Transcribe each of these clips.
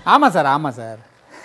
ஆமாம் சார் ஆமாம் sir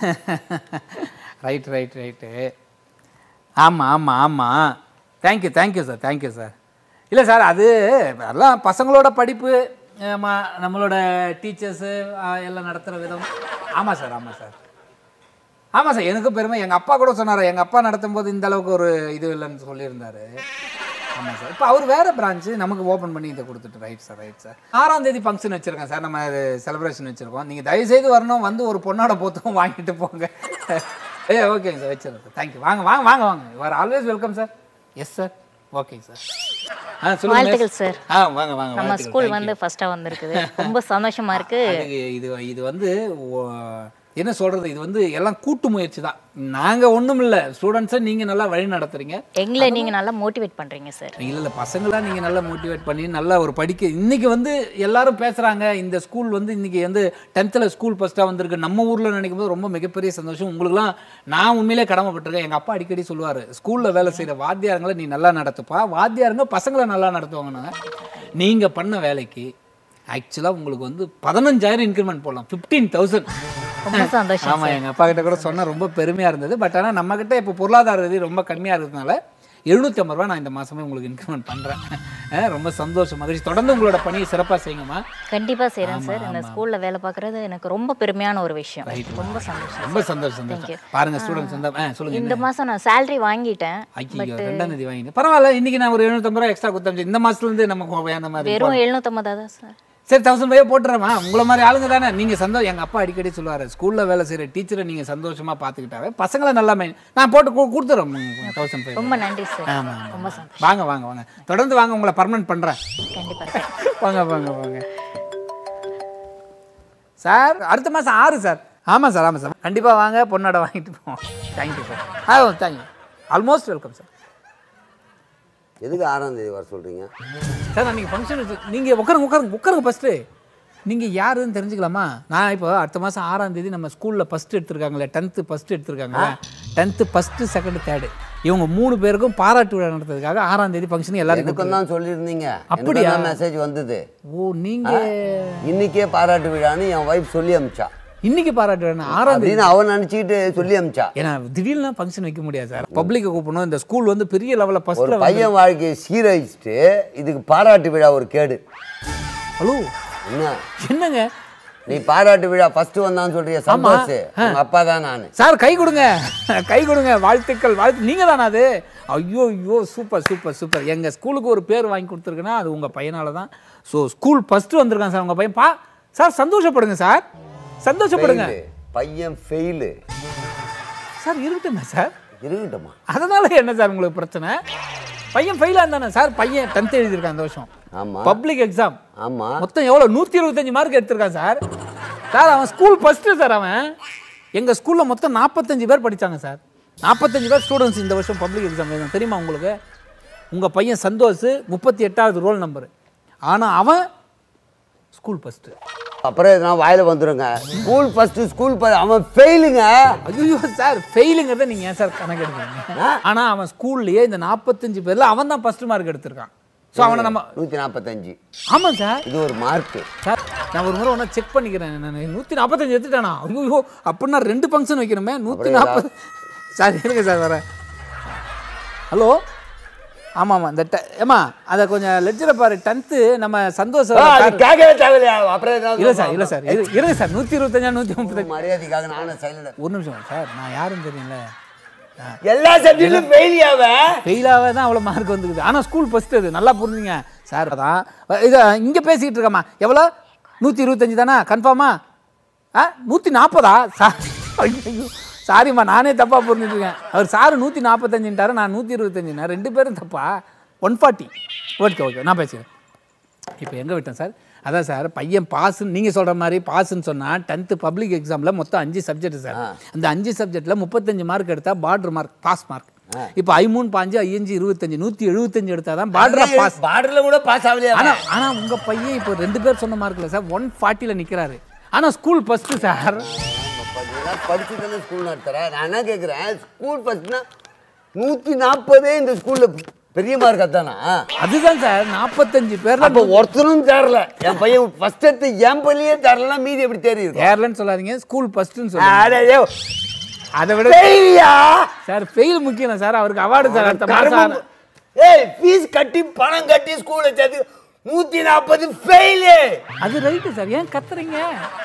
right right right ஆமாம் ஆமாம் ஆமாம் thank you thank you sir thank you sir இல்லை சார் அது எல்லாம் பசங்களோட படிப்பு ஆமா, நம்மளோட டீச்சர்ஸு எல்லாம் நடத்துகிற விதம் ஆமாம் சார் ஆமாம் சார் ஆமாம் சார் எனக்கு பெருமை எங்கள் அப்பா கூட சொன்னார் எங்கள் அப்பா நடத்தும் போது இந்த அளவுக்கு ஒரு இது இல்லைன்னு சொல்லியிருந்தாரு ஆமாம் சார் இப்போ அவர் வேறு பிரான்ச்சு நமக்கு ஓப்பன் பண்ணி இதை கொடுத்துட்டு ரைட் சார் ரைட் சார் ஆறாம் தேதி ஃபங்க்ஷன் வச்சுருக்கேன் சார் நம்ம செலிப்ரேஷன் வச்சுருக்கோம் நீங்கள் தயவுசெய்து வரணும் வந்து ஒரு பொண்ணோட பொத்தும் வாங்கிட்டு போங்க ஏ ஓகேங்க சார் வச்சிடறேன் சார் தேங்க்யூ வாங்க வாங்க வாங்க வாங்க you are always welcome sir yes sir ஓகேங்க சார் ஆ சொல்லுங்க வாழ்த்துக்கள் miss. சார். ஆ வாங்க வாங்க நம்ம வாழ்த்துக்கள். School Thank you. வந்து ஃபர்ஸ்டா வந்திருக்குது ரொம்ப சந்தோஷமா இருக்கு அதுக்கு இது இது வந்து ஓ- என்ன சொல்றது இது வந்து எல்லாம் கூட்டு முயற்சி தான் நாங்க ஒண்ணும் இல்ல ஸ்டூடெண்ட்ஸை நீங்க நல்லா வழி நடத்துறீங்க எங்களை நீங்க நல்லா மோட்டிவேட் பண்றீங்க சார் இல்ல இல்ல பசங்களா நீங்க நல்லா மோட்டிவேட் பண்ணி நல்லா ஒரு படிக்க இன்னைக்கு வந்து எல்லாரும் பேசுறாங்க இந்த ஸ்கூல் வந்து இன்னைக்கு வந்து டென்த்தில் ஸ்கூல் ஃபர்ஸ்ட்டாக வந்திருக்கு நம்ம ஊர்ல நினைக்கும் போது ரொம்ப மிகப்பெரிய சந்தோஷம் உங்களுக்குலாம் நான் உண்மையிலே கடமைப்பட்டிருக்கேன் எங்க அப்பா அடிக்கடி சொல்லுவாரு ஸ்கூல்ல வேலை செய்யற வாத்தியாரங்களை நீ நல்லா நடத்துப்பா வாத்தியாருங்க பசங்களை நல்லா நடத்துவாங்கன்னு நீங்க பண்ண வேலைக்கு ஆக்சுவலாக உங்களுக்கு வந்து பதினஞ்சாயிரம் இன்க்ரிமெண்ட் போடலாம் ஃபிஃப்டீன் தௌசண்ட் ரொம்ப சந்தோஷம் ஆமாம் எங்கள் அப்பா கிட்ட கூட சொன்னால் ரொம்ப பெருமையாக இருந்தது பட் ஆனால் நம்மக்கிட்ட இப்போ பொருளாதார ரீதி ரொம்ப கம்மியாக இருக்கிறதுனால எழுநூற்றி ஐம்பது ரூபா நான் இந்த மாதமே உங்களுக்கு இன்க்ரிமெண்ட் பண்ணுறேன் ரொம்ப சந்தோஷம் மகிழ்ச்சி தொடர்ந்து உங்களோட பணியை சிறப்பாக செய்யுங்கம்மா கண்டிப்பா செய்றேன் சார் இந்த ஸ்கூல்ல வேலை பார்க்கறது எனக்கு ரொம்ப பெருமையான ஒரு விஷயம் Right. ரொம்ப சந்தோஷம் ரொம்ப சந்தோஷம் சந்தோஷம் பாருங்க ஸ்டூடெண்ட்ஸ் வந்து ஆ சொல்லுங்க இந்த மாசம் நான் salary வாங்கிட்டேன் ஐயோ ரெண்டாம் தேதி வாங்கிட்டு பரவாயில்ல இன்னைக்கு நான் ஒரு எழுநூத்தம்பது ரூபா எக்ஸ்ட்ரா கொடுத்தேன் இந்த மாசத்துலேருந்து நமக்கு அந்த மாதிரி வெறும் எழுநூத்தம்பதா தான் சார் சரி தௌசண்ட் ஃபைவ் போட்டுறேம்மா உங்களை மாதிரி ஆளுங்க தானே நீங்கள் சந்தோஷம் எங்கள் அப்பா அடிக்கடி சொல்லுவார் ஸ்கூலில் வேலை செய்கிற டீச்சரை நீங்கள் சந்தோஷமாக பார்த்துக்கிட்டாவே பசங்களை நல்லா மெயின் நான் போட்டு கு- கொடுத்துறேன் தௌசண்ட் ஃபைவ் ரொம்ப நன்றி சார் ஆமாம் ரொம்ப சந்தோஷம் வாங்க வாங்க வாங்க தொடர்ந்து வாங்க உங்களை பர்மனெண்ட் பண்ணுறேன் கண்டிப்பா சார் வாங்க வாங்க வாங்க சார் அடுத்த மாதம் ஆறு சார் ஆமாம் சார் ஆமாம் சார் கண்டிப்பாக வாங்க பொண்ணோட வாங்கிட்டு போவோம் தேங்க்யூ சார் ஆ தேங்க்யூ ஆல்மோஸ்ட் வெல்கம் சார் எதுக்கு ஆறாம் தேதி வர சொல்றீங்க சார் நான் நீங்கள் ஃபங்க்ஷன் வச்சு நீங்கள் உட்காருங்க உட்காருங்க உட்காருங்க ஃபஸ்ட்டு நீங்கள் யாருன்னு தெரிஞ்சுக்கலாமா நான் இப்போ அடுத்த மாதம் ஆறாம் தேதி நம்ம ஸ்கூலில் ஃபஸ்ட் எடுத்திருக்காங்களே டென்த்து ஃபஸ்ட் எடுத்திருக்காங்களே டென்த்து ஃபஸ்ட்டு செகண்ட் தேர்டு இவங்க மூணு பேருக்கும் பாராட்டு விழா நடத்துறதுக்காக ஆறாம் தேதி ஃபங்க்ஷன் எல்லாருக்கும் எனக்கும் தான் சொல்லியிருந்தீங்க அப்படியா? மெசேஜ் வந்தது ஓ நீங்கள் இன்னைக்கே பாராட்டு விழான்னு என் ஒய்ஃப் சொல்லி அமிச்சா இன்னைக்கு பாராட்டு விழா ஆறாம் தேதி அப்படின்னு அவன் நினைச்சிட்டு சொல்லி அமிச்சா ஏன்னா திடீர்னு ஃபங்க்ஷன் வைக்க முடியாது சார் பப்ளிக்கை கூப்பிடணும் இந்த ஸ்கூல் வந்து பெரிய லெவலில் ஒரு ஃபஸ்ட்டில் பையன் வாழ்க்கையை சீரழிச்சிட்டு இதுக்கு பாராட்டு விழா ஒரு கேடு ஹலோ என்ன என்னங்க நீ பாராட்டு விழா ஃபர்ஸ்ட் வந்தான்னு சொல்றிய சந்தோஷ் உங்க அப்பா தான் நான் சார் கை கொடுங்க கை கொடுங்க வாழ்த்துக்கள் வாழ்த்து நீங்கள் தானே அது ஐயோ ஐயோ சூப்பர் சூப்பர் சூப்பர் எங்கள் ஸ்கூலுக்கு ஒரு பேர் வாங்கி கொடுத்துருக்குன்னா அது உங்கள் பையனால தான் ஸோ ஸ்கூல் ஃபஸ்ட்டு வந்திருக்கான் சார் உங்கள் பையன் பா சார் சந்தோஷப்படுங்க சார் சந்தோஷப்படுங்க பையன் ஃபெயிலு சார் இருக்கட்டுமே சார் இருக்கட்டுமா அதனால என்ன சார் உங்களுக்கு பிரச்சனை பையன் ஃபெயிலாக இருந்தானே சார் பையன் டென்த் எழுதியிருக்கான் இந்த வருஷம் ஆமா பப்ளிக் எக்ஸாம் ஆமா மொத்தம் எவ்வளோ நூற்றி இருபத்தஞ்சு மார்க் எடுத்திருக்கான் சார் சார் அவன் ஸ்கூல் ஃபஸ்ட்டு சார் அவன் எங்கள் ஸ்கூலில் மொத்தம் நாற்பத்தஞ்சு பேர் படிச்சாங்க சார் நாற்பத்தஞ்சு பேர் ஸ்டூடெண்ட்ஸ் இந்த வருஷம் பப்ளிக் எக்ஸாம் எழுதும் தெரியுமா உங்களுக்கு உங்கள் பையன் சந்தோஷ் முப்பத்தி எட்டாவது ரோல் நம்பர் ஆனால் அவன் ஸ்கூல் ஃபஸ்ட்டு அப்புறம் எதனா வாயில வந்துருங்க ஸ்கூல் ஃபர்ஸ்ட் ஸ்கூல் அவன் ஃபெயிலுங்க ஐயோ சார் ஃபெயிலுங்கிறத நீங்கள் ஏன் சார் கணக்கு எடுக்கிறீங்க ஆனால் அவன் ஸ்கூல்லையே இந்த நாற்பத்தஞ்சு பேரில் அவன் தான் ஃபஸ்ட்டு மார்க் எடுத்திருக்கான் ஸோ அவனை நம்ம நூத்தி நாற்பத்தஞ்சு ஆமாம் சார் இது ஒரு மார்க்கு சார் நான் ஒரு முறை ஒன்றா செக் பண்ணிக்கிறேன் நான் நூற்றி நாற்பத்தஞ்சு எடுத்துட்டானா ஐயோ அப்படின்னா ரெண்டு ஃபங்க்ஷன் வைக்கணுமே நூற்றி நாற்பது சார் இருங்க சார் வரேன் ஹலோ ஆமாம் ஆமாம் இந்த ட ஏம்மா அதை கொஞ்சம் லெட்ஜரை பாரு டென்த்து நம்ம சந்தோஷம் கேட்கவே தேவையில்லையா அப்புறம் எதாவது இல்லை சார் இல்லை சார் இரு- இருங்க சார் நூற்றி இருபத்தஞ்சா நூற்றி முப்பத்தஞ்சு மரியாதைக்காக நானும் சைலண்ட் ஒரு நிமிஷம் சார் நான் யாரும் தெரியல எல்லா சப்ஜெக்ட்டும் ஃபெயிலியாவ ஃபெயிலாக தான் அவ்வளோ மார்க் வந்துக்குது ஆனால் ஸ்கூல் ஃபஸ்ட்டு அது நல்லா புரிஞ்சுங்க சார் அதான் இதை இங்கே பேசிக்கிட்டு இருக்கம்மா எவ்வளோ நூற்றி இருபத்தஞ்சி தானே கன்ஃபார்மா ஆ நூற்றி நாற்பதா சார் ஐயோ சாரிம்மா நானே தப்பாக புரிஞ்சுட்டுருக்கேன் அவர் சார் நூற்றி நாற்பத்தஞ்சுட்டாரு நான் நூற்றி இருபத்தஞ்சுனா ரெண்டு பேரும் தப்பா ஒன் ஃபார்ட்டி ஓகே ஓகே நான் பேசுகிறேன் இப்போ எங்கே விட்டேன் சார் அதான் சார் பையன் பாஸ்ன்னு நீங்கள் சொல்கிற மாதிரி பாஸ்ன்னு சொன்னால் டென்த்து பப்ளிக் எக்ஸாமில் மொத்தம் அஞ்சு சப்ஜெக்ட் சார் அந்த அஞ்சு சப்ஜெக்ட்டில் முப்பத்தஞ்சு மார்க் எடுத்தால் பார்டர் மார்க் பாஸ் மார்க் இப்போ ஐமூணு பாஞ்சு ஐயஞ்சு இருபத்தஞ்சு நூற்றி எழுபத்தஞ்சு எடுத்தால் தான் பார்டர் பாஸ் பார்டர்ல கூட பாஸ் ஆகலையா ஆனா ஆனா உங்க பையன் இப்போ ரெண்டு பேர் சொன்ன மார்க்ல சார் ஒன் ஃபார்ட்டியில் நிற்கிறாரு ஆனா ஸ்கூல் ஃபஸ்ட்டு சார் படிச்சு தானே ஸ்கூல் நடத்துற நான் என்ன கேட்குறேன் ஸ்கூல் ஃபர்ஸ்ட்னா நூற்றி நாற்பதே இந்த ஸ்கூலில் பெரிய மார்க் அதானா அதுதான் சார் நாற்பத்தஞ்சு பேர்ல அப்ப ஒருத்தரும் தேரல என் பையன் ஃபர்ஸ்ட் எடுத்து என் பள்ளியே தேரலன்னா மீதி எப்படி தெரியுது கேரளன்னு சொல்லாதீங்க ஸ்கூல் ஃபர்ஸ்ட்னு சொல்லுங்க அதை விட சார் ஃபெயில் முக்கியம் இல்லை சார் அவருக்கு அவார்டு சார் அடுத்த மாசம் ஏய் ஃபீஸ் கட்டி பணம் கட்டி ஸ்கூல்ல சேர்த்து நூத்தி நாற்பது ஃபெயிலு அது ரைட்டு சார் ஏன் கத்துறீங்க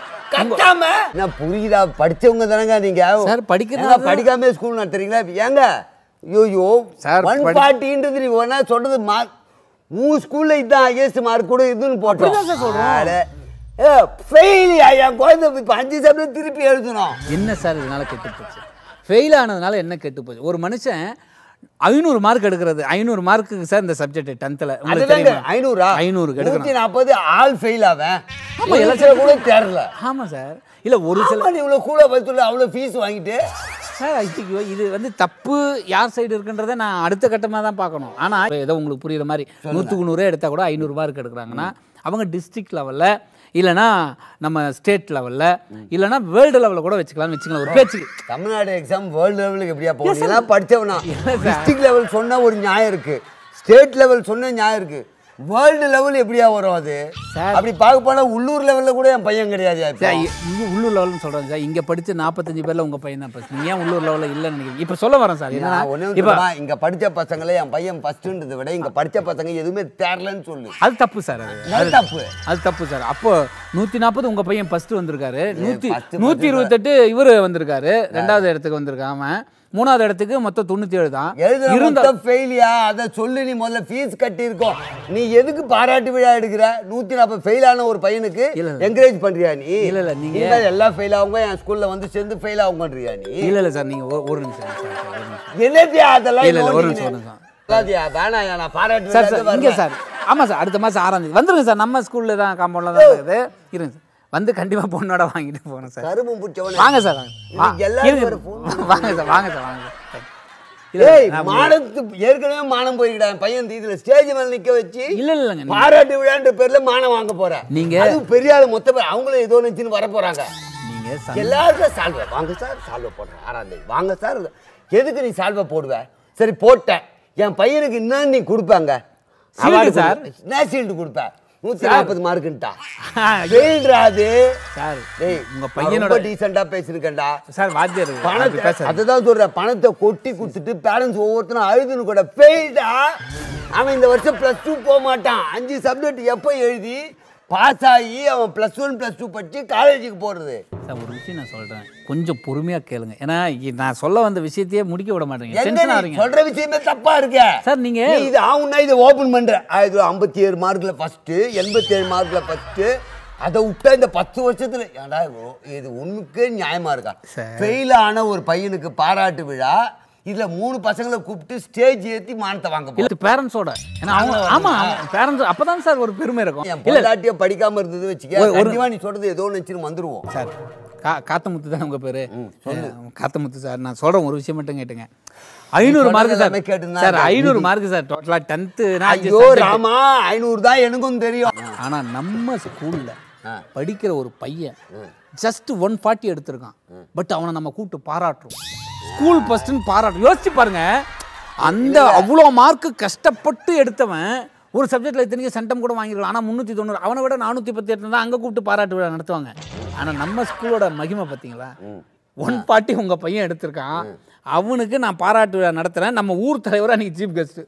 கட்டாம நான் புரியுதா படிச்சவங்க தானங்க நீங்க சார், படிக்கிறது ஏங்க, படிக்காம ஸ்கூல் நடத்துறீங்களா ஏங்க ஐயோ சார், ஒன் படி- ஃபார்ட்டின்றது நீ ஒன்னா சொல்றது மார்க் உன் ஸ்கூல்ல இதான் ஹையஸ்ட் மார்க் கூட இதுன்னு போட்டோம் அப்படிதான் சார் சொல்றோம். அட, ஏ ஃபெயில் என் குழந்தை இப்போ அஞ்சு சப்ஜெக்ட் திருப்பி எழுதணும் என்ன சார் இதனால கெட்டு போச்சு ஃபெயில் ஆனதுனால என்ன கெட்டு போச்சு ஒரு மனுஷன் ஐநூறு மார்க் எடுக்கிறது ஐநூறு மார்க்குக்கு சார் இந்த சப்ஜெக்ட் டென்த்தில் உங்களுக்கு அதுதாங்க தெரியுமா ஐநூறா ஐநூறுக்கு நூத்தி எடுக்கணும் நாற்பது ஆள் ஃபெயில் ஆவேன் ஆமா, எல்லா எல்லா கூட தேரல ஆமாம் சார் இல்லை ஒரு சில ஆமா, நீ இவ்வளவு கூட பதில் அவ்வளவு ஃபீஸ் வாங்கிட்டு சார் ஐயோ இது வந்து தப்பு யார் சைடு இருக்குன்றதை நான் அடுத்த கட்டமாக தான் பார்க்கணும் ஆனால் ஏதோ உங்களுக்கு புரியுற மாதிரி நூற்றுக்கு நூறே எடுத்தால் கூட ஐநூறு மார்க் எடுக்கிறாங்கன்னா அவங்க டிஸ்ட்ரிக்ட் லெவலில் இல்லைனா நம்ம ஸ்டேட் லெவலில் இல்லைனா வேர்ல்டு லெவலில் கூட வச்சுக்கலாம்னு வச்சுக்கலாம் ஒரு பேச்சுக்கு தமிழ்நாடு எக்ஸாம் வேர்ல்டு லெவலுக்கு எப்படியா போகும் இதெல்லாம் படிச்சவனா இல்ல சார். டிஸ்ட்ரிக்ட் லெவல் சொன்னா ஒரு நியாயம் இருக்கு ஸ்டேட் லெவல் சொன்ன நியாயம் இருக்கு வேர்ல்டு லெவல் எப்படியா வரும் அது சார். அப்படி பார்க்க போனா உள்ளூர் லெவல்ல கூட என் பையன் கிடையாது சார் இங்கே உள்ளூர் லெவல்னு சொல்கிறேன் சார் இங்கே படித்து நாற்பத்தஞ்சு பேரில் உங்கள் பையன் தான் ஃபஸ்ட் நீங்கள் ஏன் உள்ளூர் லெவலில் இல்லைன்னு நினைக்கிறீங்க இப்போ சொல்ல வரேன் சார் என்னன்னா ஒண்ணு இப்போ இங்க படிச்ச பசங்களே என் பையன் ஃபர்ஸ்ட்ன்றதை விட இங்க படிச்ச பசங்க எதுவுமே தேரலன்னு சொல்லு அது தப்பு சார் அது அது தப்பு அது தப்பு சார் அப்போ நூற்றி நாற்பது உங்கள் பையன் ஃபர்ஸ்ட் வந்திருக்காரு நூற்றி first நூற்றி இருபத்தெட்டு இவர் வந்திருக்காரு ரெண்டாவது இடத்துக்கு வந்திருக்கான் அவன் மூணாவது இடத்துக்கு மொத்தம் தொண்ணூற்றி ஏழு தான் எழுதுன இருந்த மொத்தம் ஃபெயிலியா அதை சொல்லு நீ முதல்ல ஃபீஸ் கட்டி இருக்கோம் நீ எதுக்கு பாராட்டு விழா எடுக்கிற நூத்தி நாற்பது ஃபெயில் ஆன ஒரு பையனுக்கு இல்ல, இல்ல. என்கரேஜ் பண்றியா நீ இல்ல, இல்ல, நீங்க- இனிமேல் எல்லாம் ஃபெயில் ஆகுங்க என் ஸ்கூல்ல வந்து சேர்ந்து ஃபெயில் ஆகுங்கன்றியா நீ இல்லை இல்லை சார் நீங்கள் ஒரு நிமிஷம் சார், சார், ஒரு நிமிஷம் என்னத்தியா அதெல்லாம் இல்ல, இல்ல, ஒரு நோண்டிக்கின்னு? நிமிஷம், ஒரு நிமிஷம். சொல்லாதயா, வேணாயா, நான் பாராட்டு சார் விழாக்கு சார் இங்கே வரல. சார் ஆமாம் சார் அடுத்த மாதம் ஆறாம் தேதி வந்துருங்க சார் நம்ம ஸ்கூலில் தான் காம்பவுண்டில் தான் இருக்குது இருங்க சார் வந்து கண்டிப்பாக பொண்ணோட வாங்கிட்டு போகணும் சார் கரும்பு பிடிச்சவன வாங்க சார் வாங்க வா- இன்னைக்கு எல்லாரும் இருங்க. ஒரு phone வாங்க சார் வாங்க சார் வாங்க சார் இல்ல, ஏய் நான் மானத்து ஏற்கனவே மானம் போயிருக்கா என் பையன் இதுல ஸ்டேஜ் மேல நிக்க வச்சு இல்ல இல்லைங்க நீங்க- பாராட்டு விழான்ற பேர்ல மானம் வாங்க போற நீங்க- அது பெரிய ஆளு மொத்த பேர் அவங்களும் ஏதோ நினைச்சுன்னு வர போறாங்க நீங்க சம்- எல்லாருக்கும் சால்வை வாங்க சார் சால்வை போடுறேன் ஆறாம் தேதி வாங்க சார் எதுக்கு நீ சால்வை போடுவ சரி போட்டேன் என் பையனுக்கு என்ன நீ கொடுப்பாங்க Shield Award சார். கொடு. என்ன ஷீல்டு கொடுப்ப நூத்தி நாற்பது மார்க்குன்ட்டா ஆ, ஃபெயில்ரா அது சார் டேய் உங்க நான் பையனோட ரொம்ப டீசெண்டா பேசிருக்கேன்டா சார் வாத்தியார் அப்படி பணத்தை பேசுறாரு. அதுதான் சொல்றேன் பணத்தை கொட்டி கொடுத்துட்டு பேரண்ட்ஸ் ஒவ்வொருத்தரும் அழுதுன்னு கூட ஃபெயில்டா அவன் இந்த வருஷம் ப்ளஸ் டூ போக மாட்டான் அஞ்சு சப்ஜெக்ட் எப்போ எழுதி பாஸ் ஆகி அவன் ப்ளஸ் ஒன் ப்ளஸ் டூ படிச்சு காலேஜுக்கு போறது சார் ஒரு விஷயம் நான் சொல்றேன் கொஞ்சம் பொறுமையா கேளுங்க ஏன்னா இ- நான் சொல்ல வந்த விஷயத்தையே முடிக்க விட மாட்டேங்க எங்க டென்ஷன் நீ ஆறீங்க சொல்ற விஷயமே தப்பா இருக்க சார் நீங்க நீ இது ஆகும்னா இதை ஓபன் பண்ற இது ஐம்பத்தி ஏழு மார்க்ல ஃபர்ஸ்ட் எண்பத்தி ஏழு மார்க்ல ஃபர்ஸ்ட் அதை விட்டா இந்த பத்து வருஷத்துல ஏன்டா இவ்வளோ- இது ஒண்ணுக்கே நியாயமா இருக்கா சார். ஃபெயில் ஆன ஒரு பையனுக்கு பாராட்டு விழா இதுல மூணு பசங்களை கூப்பிட்டு ஸ்டேஜ் ஏத்தி மானத்தை வாங்க போறோம். இல்ல பேரண்ட்ஸோட ஏன்னா அவங்க ஆமா பேரண்ட்ஸ் அப்பதான் சார் ஒரு பெருமை இருக்கும் என் இல்ல பொண்டாட்டிய படிக்காம இருந்தது வச்சுக்க ஒரு- ஒரு- கண்டிப்பா நீ சொல்றது ஏதோ நினைச்சுன்னு வந்துருவோம் சார் கா காத்தமுத்து தான் உங்க பேரு காத்தமுத்து சார் நான் சொல்றேன் ஒரு விஷயம் மட்டும் கேட்டுங்க ஐநூறு சொல்றது மார்க் சார் எல்லாமே கேட்டுதான் சார் இருக்கேன். ஐநூறு மார்க் சார் டோட்டலா டென்த்து ஐயோ ராமா ஐநூறு தான் எனக்கும் தெரியும் ஆனா நம்ம ஸ்கூல்ல ஆ. படிக்கிற ஒரு பையன் ஜஸ்ட் ஒன் ஃபார்ட்டி எடுத்திருக்கான் பட் அவனை நம்ம கூப்பிட்டு பாராட்டுறோம் ஸ்கூல் ஃபர்ஸ்ட்னு பாராட்டுறோம் யோசிச்சு பாருங்க அந்த அவ்வளோ மார்க்கு கஷ்டப்பட்டு எடுத்தவன் ஒரு சப்ஜெக்ட்ல இத்தனைக்கு சென்டம் கூட வாங்கிருக்கலாம் ஆனால் முந்நூற்றி தொண்ணூறு அவனை விட நானூற்றி பத்து எடுத்து தான் அங்கே கூப்பிட்டு பாராட்டு விழா நடத்துவாங்க ஆனால் நம்ம ஸ்கூலோட மகிமை பார்த்தீங்களா ஒன் ஃபார்ட்டி உங்கள் பையன் எடுத்திருக்கான் அவனுக்கு நான் பாராட்டு விழா நடத்துகிறேன் நம்ம ஊர் தலைவராக நீங்கள் சீஃப் கெஸ்ட்டு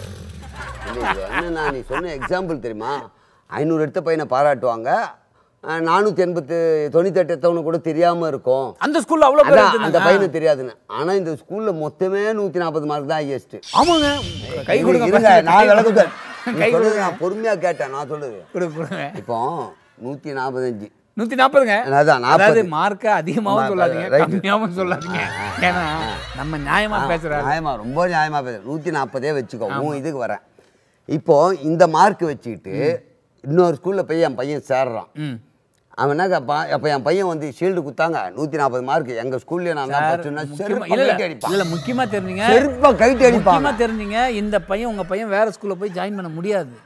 இல்ல, இது என்னன்னா நீ சொன்ன எக்ஸாம்பிள் தெரியுமா ஐநூறு எடுத்த பையனை பாராட்டுவாங்க அஹ், நானூத்தி எண்பத்து தொண்ணூத்தெட்டு எடுத்தவனு கூட தெரியாம இருக்கும் அந்த ஸ்கூலில் அவ்வளோ பேர் அதான் அந்த எடுத்திருந்தாங்க. பையனுக்கு தெரியாதுன்னு ஆனா இந்த ஸ்கூல்ல மொத்தமே நூத்தி நாற்பது மார்க் தான் ஹையஸ்ட் ஆமாங்க கை கொடுங்க இருங்க நான் விளக்குதல் கை சொல்றது கொடுங்க நான் பொறுமையா கேட்டேன் நான் சொல்லுது கொடு கொடுங்க இப்போ நூத்தி நாற்பத்தஞ்சு நூத்தி நாற்பதுங்க அதான் நாற்பது. அதாவது மார்க்க அதிகமாவும் மா- சொல்லாதீங்க right. கம்மியாவும் சொல்லாதீங்க ஏன்னா நம்ம நியாயமா பேசுறாரு நியாயமா ரொம்ப நியாயமா பேச நூற்றி நாற்பதே வச்சுக்கோ உன் இதுக்கு வரேன் இப்போ இந்த மார்க் வச்சுக்கிட்டு இன்னொரு ஸ்கூல்ல போய் என் பையன் சேர்றான் ம் அவன் என்ன கேட்பான் அப்போ என் பையன் வந்து ஷீல்டு குத்தாங்க நூற்றி நாற்பது மார்க் எங்கள் ஸ்கூல்லேயே நான் தான் சார், ஃபஸ்ட்டுன்னா முக்கியமா- செருப்பை இல்ல, இல்ல, கைட்டு அடிப்பான் இல்ல, முக்கியமா தெரிஞ்சுங்க செருப்பை கைட்டு அடிப்பான் முக்கியமா தெரிஞ்சுங்க இந்த பையன் உங்க பையன் வேற ஸ்கூல்ல போய் ஜாயின் பண்ண முடியாது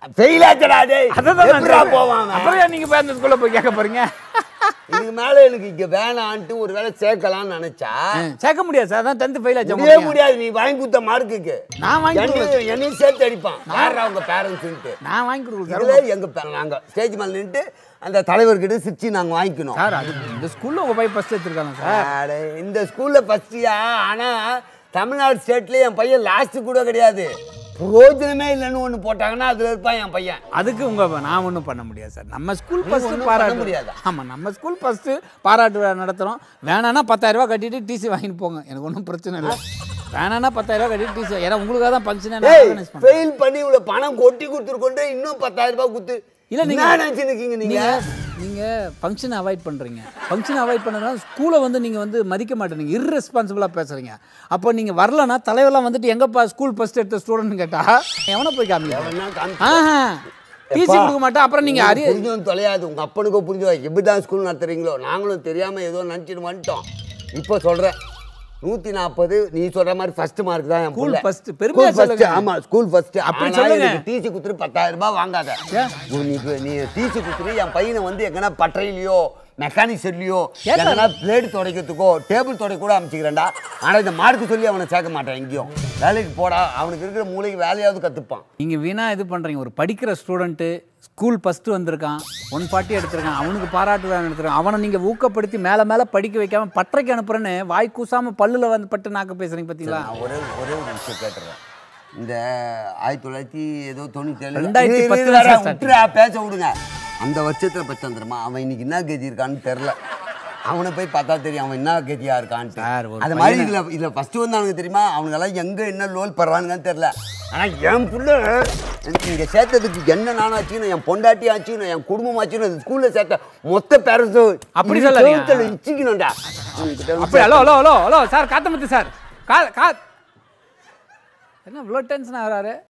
ஃபெயில் ஆச்சடா டேய் அதான் நான் எப்படிடா சொல்றேன். போவான் அவன்? அப்புறம் ஏன் நீங்க போய் அந்த ஸ்கூல்ல போய் கேட்க போறீங்க இதுக்கு மேல எனக்கு இங்க வேணான்ட்டு ஒரு வேளை சேர்க்கலாம்னு நினைச்சா சேர்க்க முடியாது சார் அதான் டென்த் ஃபெயில் ஆச்சு முடியவே முடியாது நீ வாங்கி கொடுத்த மார்க்குக்கு நான் வாங்கி என்னையும் என்னையும் சேர்த்து அடிப்பான் யாரா அவங்க பேரண்ட்ஸ்ன்ட்டு நான் வாங்கி கொடுக்கல சார் இதுல எங்க பே- நாங்க ஸ்டேஜ் மேல நின்னுட்டு அந்த தலைவர்கிட்ட சிரிச்சு நாங்க வாங்கிக்கணும் சார் அது இந்த ஸ்கூல்ல உங்க பையன் ஃபர்ஸ்ட் எடுத்திருக்காங்க சார் அட, இந்த ஸ்கூல்ல ஃபர்ஸ்டியா ஆனா தமிழ்நாடு ஸ்டேட்ல என் பையன் லாஸ்ட் கூட கிடையாது பிரயோஜனமே இல்லைன்னு ஒண்ணு போட்டாங்கன்னா அதுல இருப்பான் என் பையன் அதுக்கு உங்க நான் ஒன்றும் பண்ண முடியாது சார் நம்ம ஸ்கூல் நீங்க ஃபர்ஸ்ட் ஒண்ணும் பண்ண பாராட்டு முடியாதா? ஆமா நம்ம ஸ்கூல் ஃபர்ஸ்ட் பாராட்டு விழா நடத்துறோம் வேணான்னா பத்தாயிரம் ரூபாய் கட்டிட்டு டிசி வாங்கிட்டு போங்க எனக்கு ஒன்றும் பிரச்சனை இல்லை வேணான்னா பத்தாயிரம் ரூபாய் கட்டிட்டு டிசி ஏன்னா உங்களுக்காக தான் ஃபங்க்ஷனே நான் ஏய் ஆர்கனைஸ் பண்ணேன் ஃபெயில் பண்ணி இவ்வளவு பணம் கொட்டி கொடுத்துருக்கொண்டு இன்னும் பத்தாயிரம் ரூபாய் கொடுத்து இல்ல, நீங்க- என்ன நினைச்சுன்னு இருக்கீங்க நீங்க நீங்க நீங்க ஃபங்க்ஷனை அவாய்ட் பண்றீங்க ஃபங்க்ஷனை அவாய்ட் பண்ணதுனால ஸ்கூலை வந்து நீங்க வந்து மதிக்க மாட்டேங்க இர்ரெஸ்பான்சிபிளா பேசுறீங்க அப்போ நீங்க வரலன்னா தலைவர்லாம் வந்துட்டு எங்கப்பா ஸ்கூல் ஃபர்ஸ்ட் எடுத்த ஸ்டூடெண்ட் கேட்டா எவனை போய் காமிக்க எவனா காமி- ஆஹா டிசி கொடுக்க மாட்டேன் அப்புறம் நீங்க அரிய புரிஞ்சும் தொலையாது உங்க அப்பனுக்கோ புரிஞ்சு எப்படிதான் ஸ்கூல் நடத்துறீங்களோ நாங்களும் தெரியாம ஏதோ நினைச்சிட்டு வந்துட்டோம் இப்போ சொல்றேன் நூத்தி நாற்பது நீ சொல்ற மாதிரி ஃபர்ஸ்ட் மார்க் தான் என் School புள்ள. first. பெருமையா School first. சொல்லுங்க. ஆமா ஸ்கூல் ஃபர்ஸ்ட் அப்படி சொல்லுங்க. டிசி குத்துட்டு பத்தாயிரம் ரூபாய் வாங்காத ஏன்? நீ இப்ப- நீ டிசி குத்துட்டு என் பையனை வந்து எங்கன்னா பட்டறையிலையோ மெக்கானிக் செட்லையோ ஏன் எங்கன்னா பிளேடு துடைக்கிறதுக்கோ டேபிள் துடைக்க கூட அமைச்சிக்கிறேன்டா ஆனா இந்த மார்க்கு சொல்லி அவனை சேர்க்க மாட்டேன் எங்கேயும் வேலைக்கு போடா அவனுக்கு இருக்கிற மூளைக்கு வேலையாவது கத்துப்பான் நீங்க வீணா இது பண்றீங்க ஒரு படிக்கிற ஸ்டூடெண்ட்டு ஸ்கூல் ஃபர்ஸ்ட் வந்திருக்கான் ஒன் ஃபார்ட்டி எடுத்திருக்கான் அவனுக்கு பாராட்டு விழா எடுத்திருக்கான் அவனை நீங்க ஊக்கப்படுத்தி மேல மேல படிக்க வைக்காம பட்டறைக்கு அனுப்புறேன்னு வாய் கூசாம பல்லுல வந்து பட்டு நாக்க பேசுறீங்க பாத்தீங்களா நான் ஒரே ஒரே ஒரு விஷயம் கேட்டுறேன் இந்த ஆயிரத்தி தொள்ளாயிரத்தி ஏதோ தொண்ணூத்தி ஏழு ரெண்டாயிரத்தி இரு, இரு, பத்துல இரு, சார் starting. விட்டுறா, பேச விடுங்க அந்த வருஷத்துல பச்சான் தெரியுமா அவன் இன்னைக்கு என்ன கதி இருக்கான்னு தெரியல அவனை போய் பார்த்தா தெரியும் அவன் என்ன கதியா இருக்கான்ட்டு சார், ஒரு அது மாதிரி இதுல இதுல ஃபர்ஸ்ட் வந்து அவனுக்கு தெரியுமா அவனுங்கெல்லாம் எங்க என்ன லோல் படுறானுங்கன்னு தெரியல ஆனா என் புள்ள இங்க சேர்த்ததுக்கு என்ன நானும் ஆச்சுன்னு என் பொண்டாட்டி ஆச்சுன்னு என் குடும்பம் ஆச்சுன்னு அந்த ஸ்கூல்ல சேர்த்த மொத்த பேரண்ட்ஸும் அப்படி சொல்லாதீங்க. இச்சிக்கணும்டா அப்படி hello hello hello hello sir Kathamuthu sir கா கா என்ன இவ்வளோ டென்ஷன் ஆகிறாரு